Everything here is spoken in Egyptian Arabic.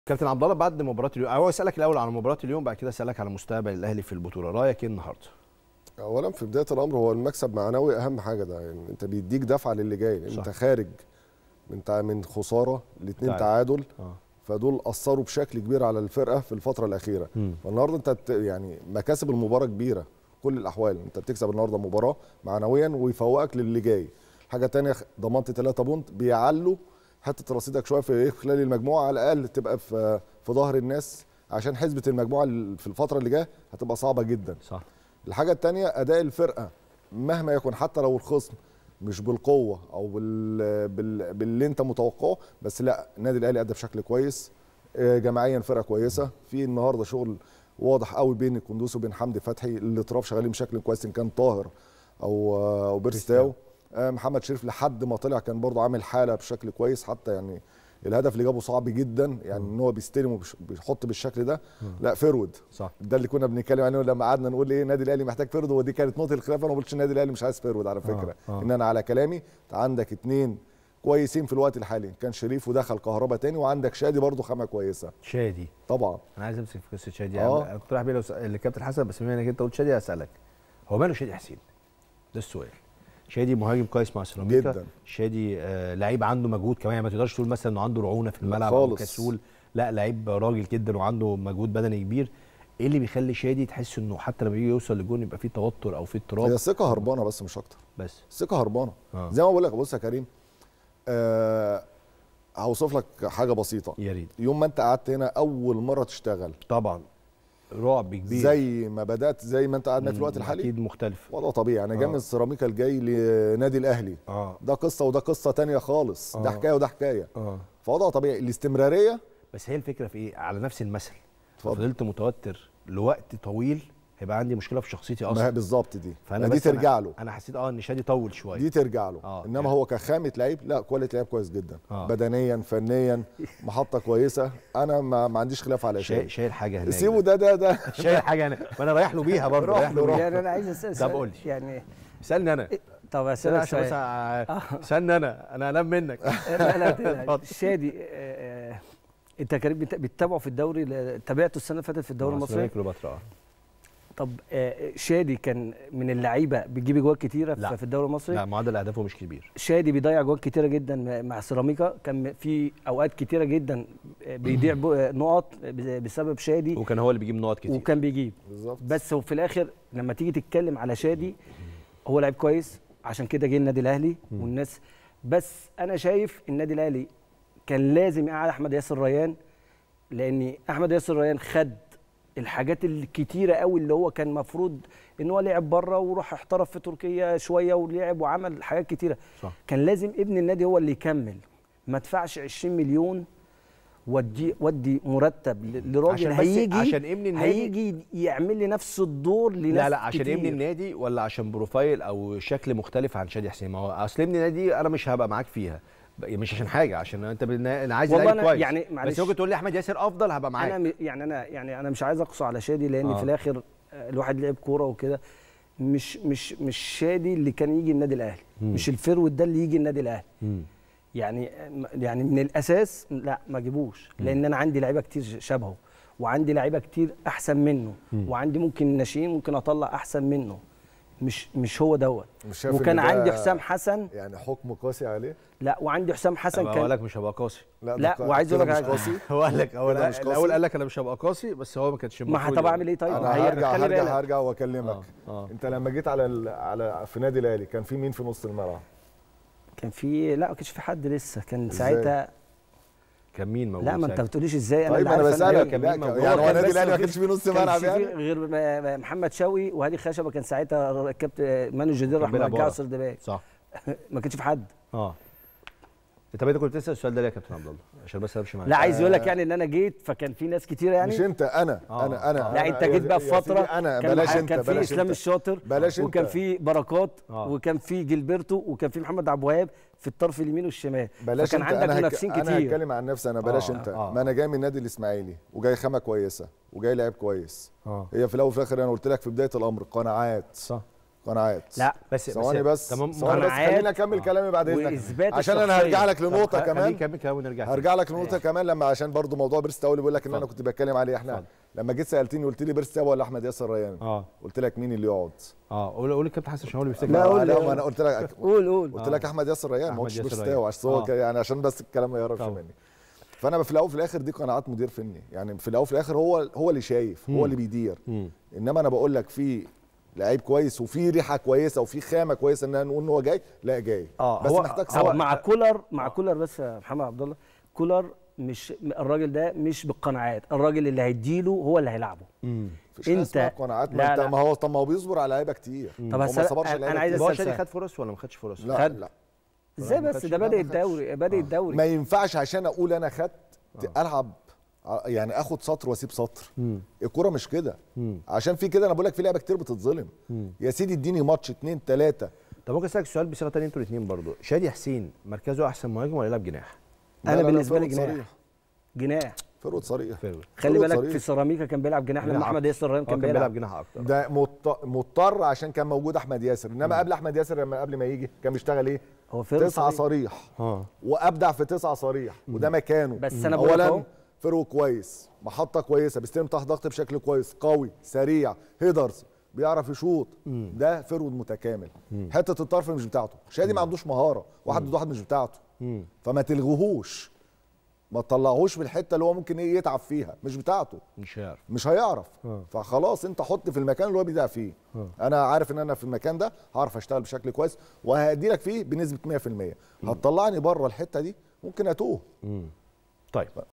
كابتن عبد الله بعد مباراه اليوم هو اسالك الاول على مباراه اليوم بعد كده اسالك على مستقبل الاهلي في البطوله رايك ايه النهارده اولا في بدايه الامر هو المكسب معنوي اهم حاجه ده يعني انت بيديك دفعه للي جاي لأن صح. انت خارج من تع... من خساره لاثنين تعادل. تعادل اه فدول اثروا بشكل كبير على الفرقه في الفتره الاخيره مم. فالنهارده انت بت... يعني مكاسب المباراه كبيره كل الاحوال انت بتكسب النهارده مباراه معنويا ويفوقك للي جاي حاجه تانية ضمنت 3 بونت بيعلوا حته رصيدك شويه في إيه؟ خلال المجموعه على الاقل تبقى في في ظهر الناس عشان حسبه المجموعه ال- في الفتره اللي جايه هتبقى صعبه جدا صح الحاجه الثانيه اداء الفرقه مهما يكن حتى لو الخصم مش بالقوه او بال... بال... باللي انت متوقعه بس لا النادي الاهلي ادى بشكل كويس آه، جماعيا فرقه كويسه في النهارده شغل واضح قوي بين الكندوسي وبين حمدي فتحي الاطراف شغالين بشكل كويس ان كان طاهر او آه، او بيرستاو آه، محمد شريف لحد ما طلع كان برضه عامل حاله بشكل كويس حتى يعني الهدف اللي جابه صعب جدا يعني ان هو بيستلم وبيحط بالشكل ده لا فرود صح ده اللي كنا بنتكلم عليه لما قعدنا نقول ايه النادي الاهلي محتاج فرد ودي كانت نقطه الخلاف انا ما قلتش النادي الاهلي مش عايز فرد على فكره آه، آه. ان انا على كلامي أنت عندك اتنين كويسين في الوقت الحالي كان شريف ودخل كهربا تاني وعندك شادي برضو خامه كويسه شادي طبعا انا عايز امسك في قصه شادي آه. انا كنت رايح بيه لو س- للكابتن حسن بس بما انك انت قلت شادي هسالك هو ماله شادي حسين ده السؤال شادي مهاجم كويس مع سيراميكا جداً. شادي آه لعيب عنده مجهود كمان يعني ما تقدرش تقول مثلا انه عنده رعونه في الملعب او خالص. كسول لا لعيب راجل جدا وعنده مجهود بدني كبير ايه اللي بيخلي شادي تحس انه حتى لما يجي يوصل للجون يبقى فيه توتر او فيه هي اضطراب الثقه هربانه بس مش اكتر بس الثقه هربانه آه. زي ما بقول لك بص يا كريم آه هوصف لك حاجه بسيطه يا ريت يوم ما انت قعدت هنا اول مره تشتغل طبعا رعب كبير زي ما بدات زي ما انت قاعد في الوقت الحالي اكيد مختلف وضع طبيعي انا جاي آه. من السيراميكا الجاي لنادي الاهلي اه ده قصه وده قصه تانية خالص ده آه. حكايه وده حكايه اه فوضع طبيعي الاستمراريه بس هي الفكره في ايه على نفس المثل اتفضل. فضلت متوتر لوقت طويل هيبقى عندي مشكله في شخصيتي ما هي اصلا بالظبط دي فانا دي بس ترجع أنا له انا حسيت اه ان شادي طول شويه دي ترجع له آه، انما يعني. هو كخامه لعيب لا كواليتي لعيب كويس جدا آه. بدنيا فنيا محطه كويسه انا ما, ما عنديش خلاف على شايل شيء شايل حاجه هناك سيبه ده ده ده شايل حاجه هناك فانا رايح له بيها برضه روح رايح له، له روح بيها يعني انا عايز اسال طب سؤال. قول لي. يعني اسالني انا طب اسالني اسالك عشان بس سؤال ع- استنى انا انا انام منك لا لا اتفضل. تقلق. شادي آه، آه، انت كريم بت- بتتابعه في الدوري ل- تابعته السنه اللي فاتت في الدوري مع المصري سيراميكا كليوباترا آه. طب آه، شادي كان من اللعيبه بيجيب اجوال كتيره لا. في- في الدوري المصري لا معدل اهدافه مش كبير شادي بيضيع جوال كتيره جدا مع سيراميكا كان في اوقات كتيره جدا بيضيع بو- نقط بسبب شادي وكان هو اللي بيجيب نقط كتير وكان بيجيب بالظبط بس هو في الاخر لما تيجي تتكلم على شادي هو لعيب كويس عشان كده جه النادي الاهلي والناس بس انا شايف النادي الاهلي كان لازم يقعد احمد ياسر ريان لان احمد ياسر ريان خد الحاجات الكتيره قوي اللي هو كان مفروض ان هو لعب بره وراح احترف في تركيا شويه ولعب وعمل حاجات كتيره صح. كان لازم ابن النادي هو اللي يكمل ما ادفعش 20 مليون ودي ودي مرتب ل- لراجل عشان بس- هيجي عشان ابن النادي- هيجي يعمل لي نفس الدور لناس لا لا عشان كتير. ابن النادي ولا عشان بروفايل او شكل مختلف عن شادي حسين ما هو اصل ابن النادي انا مش هبقى معاك فيها ب- مش عشان حاجه عشان انت بالنا- انا عايز والله لعيب أنا كويس يعني بس معلش. ممكن تقول لي احمد ياسر افضل هبقى معاك انا م- يعني انا يعني انا مش عايز اقصى على شادي لان آه. في الاخر آه، الواحد لعب كوره وكده مش مش مش شادي اللي كان يجي النادي الاهلي مش الفيرود ده اللي يجي النادي الاهلي مم. يعني يعني من الاساس لا ما جيبوش لان انا عندي لعيبه كتير شبهه وعندي لعيبه كتير احسن منه وعندي ممكن ناشئين ممكن اطلع احسن منه مش مش هو دوت مش شايف وكان إن ده عندي حسام حسن يعني حكم قاسي عليه لا وعندي حسام حسن أبقى كان اقول لك مش هبقى قاسي ده لا، ق- وعايز أقول كده لك مش حاجة. قاسي هو قال لك اول كده مش الاول قاسي؟ قال لك انا مش هبقى قاسي بس هو ما كانش ما المفروض طب يبقى. اعمل ايه طيب انا هي- هرجع خلي هرجع بالك. هرجع واكلمك آه، آه. انت لما جيت على ال... على في نادي الاهلي كان في مين في نص الملعب كان في لا ما كانش في حد لسه كان إزاي؟ ساعتها كان مين موجود لا ما انت ساعتها؟ ما بتقوليش ازاي انا طيب اللي انا عارف بسالك كان لا، مين موجود؟ يعني هو هو كان النادي بس الاهلي ما ما كانش فيه نص كانش ملعب في يعني غير م- م- محمد شوقي وهادي خشبه كان ساعتها الكابتن مانو جدير راح بيلعب مرجعه ورا. سرد باك صح ما كانش في حد اه طب انت كنت تسال السؤال ده ليه يا كابتن عبد الله عشان بس امشي معاك لا عايز يقول لك يعني ان انا جيت فكان في ناس كتيره يعني مش انت انا آه، انا انا آه. لا أنا- انت جيت بقى في يا سيدي فتره انا كان بلاش مح- انت كان في بلاش اسلام انت. الشاطر بلاش انت. وكان في بركات آه. وكان في جilberto وكان في محمد عبد الوهاب في الطرف اليمين والشمال بلاش فكان انت عندك انا هك... منافسين انا كتير هتكلم عن نفسي انا بلاش آه، انت آه. ما انا جاي من النادي الاسماعيلي وجاي خامه كويسه وجاي لعيب كويس اه هي في الاول وفي الاخر انا قلت لك في بدايه الامر قناعات صح قناعات لا بس ثواني بس تمام ثواني بس قناعات خليني اكمل كلامي بعد اذنك وإثبات عشان انا الشخصية. هرجع لك لنقطه خليه كمان يكمل كلامه ونرجع تاني. هرجع لك لنقطه كمان لما عشان برضو موضوع بيرس تاو اللي بيقول لك ان انا اتفضل. كنت بتكلم عليه احنا اتفضل. لما جيت سالتني قلت لي بيرس تاو ولا احمد ياسر ريان اه قلت لك مين اللي يقعد اه قول قول الكابتن حسن شمال بيفتكر لا، قول لا لي. ما انا قلت لك قول قول قلت لك احمد ياسر ريان ما أحمد قلتش ياسر بيرس ريان. تاو عشان هو آه. ك- يعني عشان بس الكلام ما يهربش طبعا. مني فانا في الاول وفي الاخر دي قناعات مدير فني يعني في الاول وفي الاخر هو هو اللي شايف هو اللي بيدير مم. انما انا بقول لك في لعيب كويس وفي ريحه كويسه وفي خامه كويسه ان نقول ان هو جاي لا جاي آه، بس هو- محتاج هو- سبب مع كولر مع كولر بس يا محمد عبد الله كولر مش الراجل ده مش بالقناعات الراجل اللي هيديله هو اللي هيلعبه مم. مفيش حاجة انت- اسمها قناعات ما, لا، انت لا. ما هو طب ما هو بيصبر على لعيبه كتير طب هو هسأل- ما صبرش أنا- على أنا لعيبه عايز كتير. هو أسأل شادي سؤال. خد فرص ولا ما خدش فرص؟ لا خد. لا ازاي ما بس خدش- ده لا، بادئ ما خدش. الدوري بادئ الدوري ما ينفعش عشان اقول انا خدت العب ع- يعني اخد سطر واسيب سطر الكوره مش كده عشان في كده انا بقول لك في لعيبه كتير بتتظلم يا سيدي اديني ماتش اتنين تلاته طب ممكن اسالك سؤال بصيغه ثانيه انتوا الاثنين برضو شادي حسين مركزه احسن مهاجم ولا يلعب جناح؟ لا، انا لا، لا، بالنسبه لي فرود جناح صريح. جناح فرود صريح فيرود خلي فرود بالك صريح. في سيراميكا كان بيلعب جناح لما جناح احمد أكتر. ياسر ريان هو كان بيلعب بيلعب جناح اكتر ده مضط- مضطر عشان كان موجود احمد ياسر انما قبل احمد ياسر لما قبل ما يجي كان بيشتغل ايه هو فيرود تسعة صريح. صريح اه وابدع في تسعة صريح وده مكانه بس أنا بقول لك اولا أهو. فرو كويس محطه كويسه بيستلم تحت ضغط بشكل كويس قوي سريع هيدرز بيعرف يشوط ده فرود متكامل حته الطرف مش بتاعته شادي ما عندوش مهاره واحد ضد واحد مش بتاعته مم. فما تلغوهوش ما تطلعهوش في الحته اللي هو ممكن ايه يتعب فيها مش بتاعته مش عارف مش هيعرف آه. فخلاص انت حط في المكان اللي هو بيدع فيه انا عارف ان انا في المكان ده هعرف اشتغل بشكل كويس وهادي لك فيه بنسبه 100% هتطلعني بره الحته دي ممكن اتوه طيب